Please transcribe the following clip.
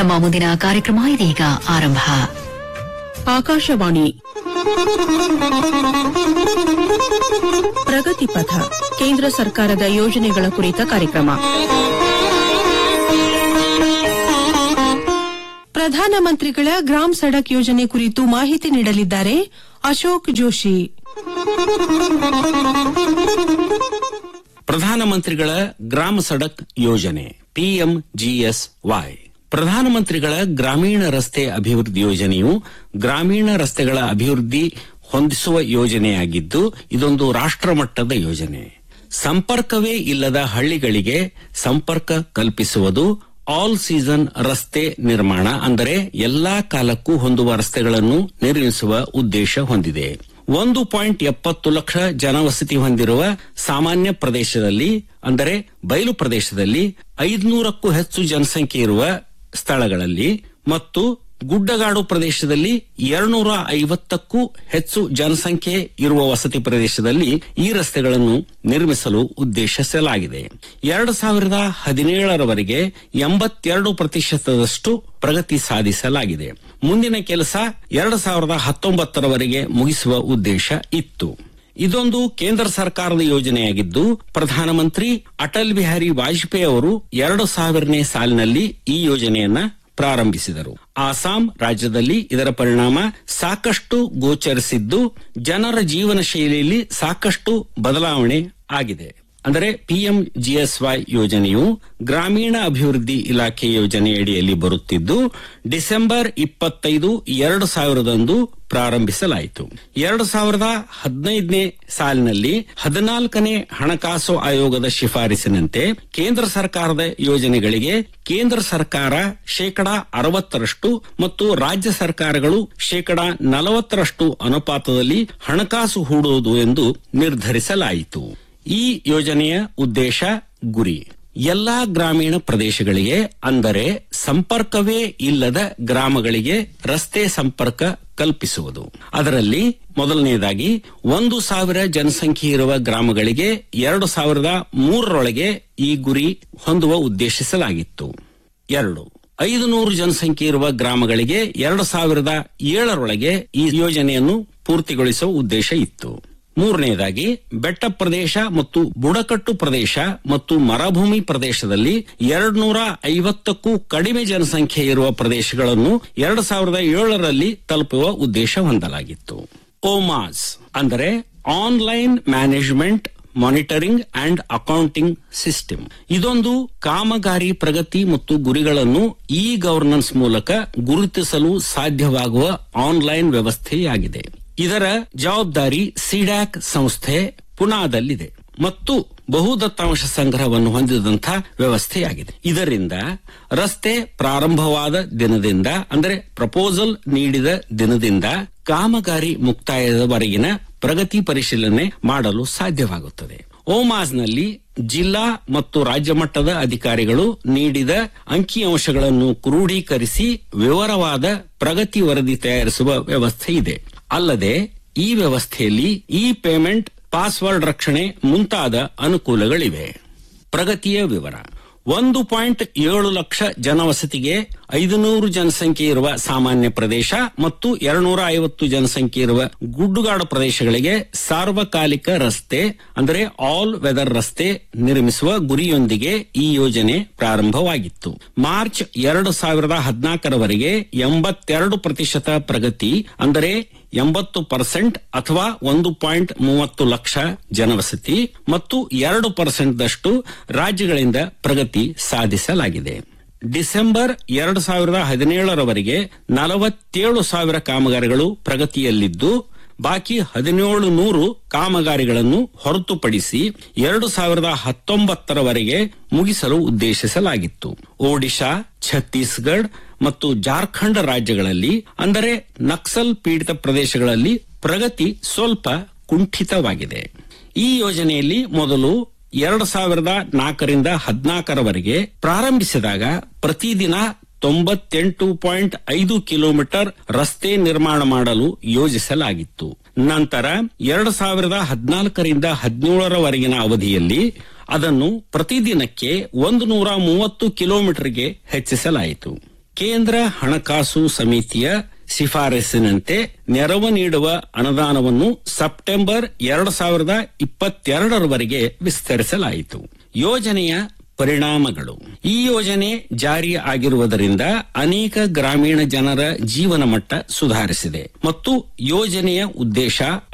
ನಮ್ಮ ಮುಂದಿನ ಕಾರ್ಯಕ್ರಮ ಇದೀಗ ಆರಂಭ ಆಕಾಶವಾಣಿ ಪ್ರಗತಿ ಪಥ ಕೇಂದ್ರ ಸರ್ಕಾರದ ಯೋಜನೆಗಳ ಕುರಿತ ಕಾರ್ಯಕ್ರಮ ಪ್ರಧಾನಮಂತ್ರಿಗಳ ಗ್ರಾಮ್ ಸಡಕ್ ಯೋಜನೆ ಕುರಿತು ಮಾಹಿತಿ ನೀಡಲಿದ್ದಾರೆ ಅಶೋಕ್ ಜೋಶಿ ಪ್ರಧಾನಮಂತ್ರಿಗಳ ಗ್ರಾಮ ಸಡಕ್ ಯೋಜನೆ ಪಿಎಂಜಿಎಸ್ವೈ ಪ್ರಧಾನಮಂತ್ರಿಗಳ ಗ್ರಾಮೀಣ ರಸ್ತೆ ಅಭಿವೃದ್ಧಿ ಯೋಜನೆಯು ಗ್ರಾಮೀಣ ರಸ್ತೆಗಳ ಅಭಿವೃದ್ಧಿ ಹೊಂದಿಸುವ ಯೋಜನೆಯಾಗಿದ್ದು ಇದೊಂದು ರಾಷ್ಟ್ರಮಟ್ಟದ ಯೋಜನೆ ಸಂಪರ್ಕವೇ ಇಲ್ಲದ ಹಳ್ಳಿಗಳಿಗೆ ಸಂಪರ್ಕ ಕಲ್ಪಿಸುವುದು ಆಲ್ ಸೀಸನ್ ರಸ್ತೆ ನಿರ್ಮಾಣ ಅಂದರೆ ಎಲ್ಲಾ ಕಾಲಕ್ಕೂ ಹೊಂದುವ ರಸ್ತೆಗಳನ್ನು ನಿರ್ಮಿಸುವ ಉದ್ದೇಶ ಹೊಂದಿದೆ ಒಂದು ಪಾಯಿಂಟ್ ಎಪ್ಪತ್ತು ಲಕ್ಷ ಜನವಸತಿ ಹೊಂದಿರುವ ಸಾಮಾನ್ಯ ಪ್ರದೇಶದಲ್ಲಿ ಅಂದರೆ ಬಯಲು ಪ್ರದೇಶದಲ್ಲಿ ಐದುನೂರಕ್ಕೂ ಹೆಚ್ಚು ಜನಸಂಖ್ಯೆ ಇರುವ ಸ್ಥಳಗಳಲ್ಲಿ ಮತ್ತು ಗುಡ್ಡಗಾಡು ಪ್ರದೇಶದಲ್ಲಿ ಎರಡ್ನೂರ ಐವತ್ತಕ್ಕೂ ಹೆಚ್ಚು ಜನಸಂಖ್ಯೆ ಇರುವ ವಸತಿ ಪ್ರದೇಶದಲ್ಲಿ ಈ ರಸ್ತೆಗಳನ್ನು ನಿರ್ಮಿಸಲು ಉದ್ದೇಶಿಸಲಾಗಿದೆ ಎರಡು ಸಾವಿರದ ಹದಿನೇಳರವರೆಗೆ ಎಂಬತ್ತೆರಡು ಪ್ರತಿಶತದಷ್ಟು ಪ್ರಗತಿ ಸಾಧಿಸಲಾಗಿದೆ ಮುಂದಿನ ಕೆಲಸ ಎರಡು ಸಾವಿರದ ಹತ್ತೊಂಬತ್ತರವರೆಗೆ ಮುಗಿಸುವ ಉದ್ದೇಶ ಇತ್ತು ಇದೊಂದು ಕೇಂದ್ರ ಸರ್ಕಾರದ ಯೋಜನೆಯಾಗಿದ್ದು ಪ್ರಧಾನಮಂತ್ರಿ ಅಟಲ್ ಬಿಹಾರಿ ವಾಜಪೇಯಿ ಅವರು ಎರಡು ಸಾವಿರನೇ ಸಾಲಿನಲ್ಲಿ ಈ ಯೋಜನೆಯನ್ನ ಪ್ರಾರಂಭಿಸಿದರು ಆಸಾಂ ರಾಜ್ಯದಲ್ಲಿ ಇದರ ಪರಿಣಾಮ ಸಾಕಷ್ಟು ಗೋಚರಿಸಿದ್ದು ಜನರ ಜೀವನ ಶೈಲಿಯಲ್ಲಿ ಸಾಕಷ್ಟು ಬದಲಾವಣೆ ಆಗಿದೆ ಅಂದರೆ ಪಿಎಂಜಿಎಸ್ವೈ ಯೋಜನೆಯು ಗ್ರಾಮೀಣ ಅಭಿವೃದ್ಧಿ ಇಲಾಖೆ ಯೋಜನೆಯಡಿಯಲ್ಲಿ ಬರುತ್ತಿದ್ದು ಡಿಸೆಂಬರ್ ಇಪ್ಪತ್ತೈದು ಎರಡು ಸಾವಿರದಂದು ಪ್ರಾರಂಭಿಸಲಾಯಿತು ಎರಡು ಸಾವಿರದ ಹದಿನೈದನೇ ಸಾಲಿನಲ್ಲಿ ಹದಿನಾಲ್ಕನೇ ಹಣಕಾಸು ಆಯೋಗದ ಶಿಫಾರಸಿನಂತೆ ಕೇಂದ್ರ ಸರ್ಕಾರದ ಯೋಜನೆಗಳಿಗೆ ಕೇಂದ್ರ ಸರ್ಕಾರ ಶೇಕಡಾ ಅರವತ್ತರಷ್ಟು ಮತ್ತು ರಾಜ್ಯ ಸರ್ಕಾರಗಳು ಶೇಕಡಾ ನಲವತ್ತರಷ್ಟು ಅನುಪಾತದಲ್ಲಿ ಹಣಕಾಸು ಹೂಡುವುದು ಎಂದು ನಿರ್ಧರಿಸಲಾಯಿತು ಈ ಯೋಜನೆಯ ಉದ್ದೇಶ ಗುರಿ ಎಲ್ಲಾ ಗ್ರಾಮೀಣ ಪ್ರದೇಶಗಳಿಗೆ ಅಂದರೆ ಸಂಪರ್ಕವೇ ಇಲ್ಲದ ಗ್ರಾಮಗಳಿಗೆ ರಸ್ತೆ ಸಂಪರ್ಕ ಕಲ್ಪಿಸುವುದು ಅದರಲ್ಲಿ ಮೊದಲನೆಯದಾಗಿ ಒಂದು ಸಾವಿರ ಜನಸಂಖ್ಯೆ ಇರುವ ಗ್ರಾಮಗಳಿಗೆ ಎರಡು ಸಾವಿರದ ಮೂರರೊಳಗೆ ಈ ಗುರಿ ಹೊಂದುವ ಉದ್ದೇಶಿಸಲಾಗಿತ್ತು ಎರಡು ಐದು ನೂರು ಜನಸಂಖ್ಯೆ ಇರುವ ಗ್ರಾಮಗಳಿಗೆ ಎರಡು ಸಾವಿರದ ಏಳರೊಳಗೆ ಈ ಯೋಜನೆಯನ್ನು ಪೂರ್ತಿಗೊಳಿಸುವ ಉದ್ದೇಶ ಇತ್ತು ಮೂರನೆಯದಾಗಿ ಬೆಟ್ಟ ಪ್ರದೇಶ ಮತ್ತು ಬುಡಕಟ್ಟು ಪ್ರದೇಶ ಮತ್ತು ಮರುಭೂಮಿ ಪ್ರದೇಶದಲ್ಲಿ ಎರಡು ನೂರ ಐವತ್ತಕ್ಕೂ ಕಡಿಮೆ ಜನಸಂಖ್ಯೆ ಇರುವ ಪ್ರದೇಶಗಳನ್ನು ಎರಡು ಸಾವಿರದ ಏಳರಲ್ಲಿ ತಲುಪುವ ಉದ್ದೇಶ ಹೊಂದಲಾಗಿತ್ತು ಓಮಾಸ್ ಅಂದರೆ online management monitoring and accounting system ಇದೊಂದು ಕಾಮಗಾರಿ ಪ್ರಗತಿ ಮತ್ತು ಗುರಿಗಳನ್ನು ಇ ಗವರ್ನೆನ್ಸ್ ಮೂಲಕ ಗುರುತಿಸಲು ಸಾಧ್ಯವಾಗುವ ಆನ್ಲೈನ್ ವ್ಯವಸ್ಥೆಯಾಗಿದೆ ಇದರ ಜವಾಬ್ದಾರಿ ಸಿಡ್ಯಾಕ್ ಸಂಸ್ಥೆ ಪುನಾದಲ್ಲಿದೆ ಮತ್ತು ಬಹುದತ್ತಾಂಶ ಸಂಗ್ರಹವನ್ನು ಹೊಂದಿದಂತಹ ವ್ಯವಸ್ಥೆಯಾಗಿದೆ ಇದರಿಂದ ರಸ್ತೆ ಪ್ರಾರಂಭವಾದ ದಿನದಿಂದ ಅಂದರೆ ಪ್ರಪೋಸಲ್ ನೀಡಿದ ದಿನದಿಂದ ಕಾಮಗಾರಿ ಮುಕ್ತಾಯದವರೆಗಿನ ಪ್ರಗತಿ ಪರಿಶೀಲನೆ ಮಾಡಲು ಸಾಧ್ಯವಾಗುತ್ತದೆ ಓಮಾಸ್ನಲ್ಲಿ ಜಿಲ್ಲಾ ಮತ್ತು ರಾಜ್ಯ ಮಟ್ಟದ ಅಧಿಕಾರಿಗಳು ನೀಡಿದ ಅಂಕಿಅಂಶಗಳನ್ನು ಕ್ರೋಢೀಕರಿಸಿ ವಿವರವಾದ ಪ್ರಗತಿ ವರದಿ ತಯಾರಿಸುವ ವ್ಯವಸ್ಥೆ ಇದೆ ಅಲ್ಲದೆ ಈ ವ್ಯವಸ್ಥೆಯಲ್ಲಿ ಇ ಪೇಮೆಂಟ್ ಪಾಸ್ವರ್ಡ್ ರಕ್ಷಣೆ ಮುಂತಾದ ಅನುಕೂಲಗಳಿವೆ ಪ್ರಗತಿಯ ವಿವರ ಒಂದು ಪಾಯಿಂಟ್ ಏಳು ಲಕ್ಷ ಜನವಸತಿಗೆ ಐದುನೂರು ಜನಸಂಖ್ಯೆ ಇರುವ ಸಾಮಾನ್ಯ ಪ್ರದೇಶ ಮತ್ತು ಎರಡ್ನೂರ ಐವತ್ತು ಜನಸಂಖ್ಯೆ ಇರುವ ಗುಡ್ಡುಗಾಡು ಪ್ರದೇಶಗಳಿಗೆ ಸಾರ್ವಕಾಲಿಕ ರಸ್ತೆ ಅಂದರೆ ಆಲ್ ವೆದರ್ ರಸ್ತೆ ನಿರ್ಮಿಸುವ ಗುರಿಯೊಂದಿಗೆ ಈ ಯೋಜನೆ ಪ್ರಾರಂಭವಾಗಿತ್ತು ಮಾರ್ಚ್ ಎರಡು ಸಾವಿರದ ಹದಿನಾಲ್ಕರವರೆಗೆ ಎಂಬತ್ತೆರಡು ಪ್ರತಿಶತ ಪ್ರಗತಿ ಅಂದರೆ ಎಂಬತ್ತು ಪರ್ಸೆಂಟ್ ಅಥವಾ ಒಂದು ಪಾಯಿಂಟ್ ಮೂವತ್ತು ಲಕ್ಷ ಜನವಸತಿ ಮತ್ತು ಎರಡು ಪರ್ಸೆಂಟ್ ದಷ್ಟು ರಾಜ್ಯಗಳಿಂದ ಪ್ರಗತಿ ಸಾಧಿಸಲಾಗಿದೆ ಡಿಸೆಂಬರ್ ಎರಡು ಸಾವಿರದ ಹದಿನೇಳರವರೆಗೆ ನಲವತ್ತೇಳು ಸಾವಿರ ಕಾಮಗಾರಿಗಳು ಪ್ರಗತಿಯಲ್ಲಿದ್ದು ಬಾಕಿ ಹದಿನೇಳು ನೂರು ಕಾಮಗಾರಿಗಳನ್ನು ಹೊರತುಪಡಿಸಿ ಎರಡು ಸಾವಿರದ ಹತ್ತೊಂಬತ್ತರವರೆಗೆ ಮುಗಿಸಲು ಉದ್ದೇಶಿಸಲಾಗಿತ್ತು ಒಡಿಶಾ ಛತ್ತೀಸ್ಗಢ ಮತ್ತು ಜಾರ್ಖಂಡ್ ರಾಜ್ಯಗಳಲ್ಲಿ ಅಂದರೆ ನಕ್ಸಲ್ ಪೀಡಿತ ಪ್ರದೇಶಗಳಲ್ಲಿ ಪ್ರಗತಿ ಸ್ವಲ್ಪ ಕುಂಠಿತವಾಗಿದೆ ಈ ಯೋಜನೆಯಲ್ಲಿ ಮೊದಲು ಎರಡು ಸಾವಿರದ ನಾಲ್ಕರಿಂದ ಹದಿನಾಲ್ಕರವರೆಗೆ ಪ್ರಾರಂಭಿಸಿದಾಗ ಪ್ರತಿದಿನ ತೊಂಬತ್ತೆಂಟು ಪಾಯಿಂಟ್ ಐದು ಕಿಲೋಮೀಟರ್ ರಸ್ತೆ ನಿರ್ಮಾಣ ಮಾಡಲು ಯೋಜಿಸಲಾಗಿತ್ತು ನಂತರ ಎರಡು ಸಾವಿರದ ಹದಿನಾಲ್ಕರಿಂದ ಹದಿನೇಳರವರೆಗಿನ ಅವಧಿಯಲ್ಲಿ ಅದನ್ನು ಪ್ರತಿದಿನಕ್ಕೆ ಒಂದು ನೂರ ಮೂವತ್ತು ಕಿಲೋಮೀಟರ್ಗೆ ಹೆಚ್ಚಿಸಲಾಯಿತು ಕೇಂದ್ರ ಹಣಕಾಸು ಸಮಿತಿಯ ಶಿಫಾರಸಿನಂತೆ ನೆರವು ನೀಡುವ ಅನುದಾನವನ್ನು ಸೆಪ್ಟೆಂಬರ್ ಎರಡು ಸಾವಿರದ ಇಪ್ಪತ್ತೆರಡರವರೆಗೆ ವಿಸ್ತರಿಸಲಾಯಿತು ಯೋಜನೆಯ ಪರಿಣಾಮಗಳು ಈ ಯೋಜನೆ ಜಾರಿ ಆಗಿರುವುದರಿಂದ ಅನೇಕ ಗ್ರಾಮೀಣ ಜನರ ಜೀವನ ಮಟ್ಟ ಸುಧಾರಿಸಿದೆ ಮತ್ತು ಯೋಜನೆಯ ಉದ್ದೇಶ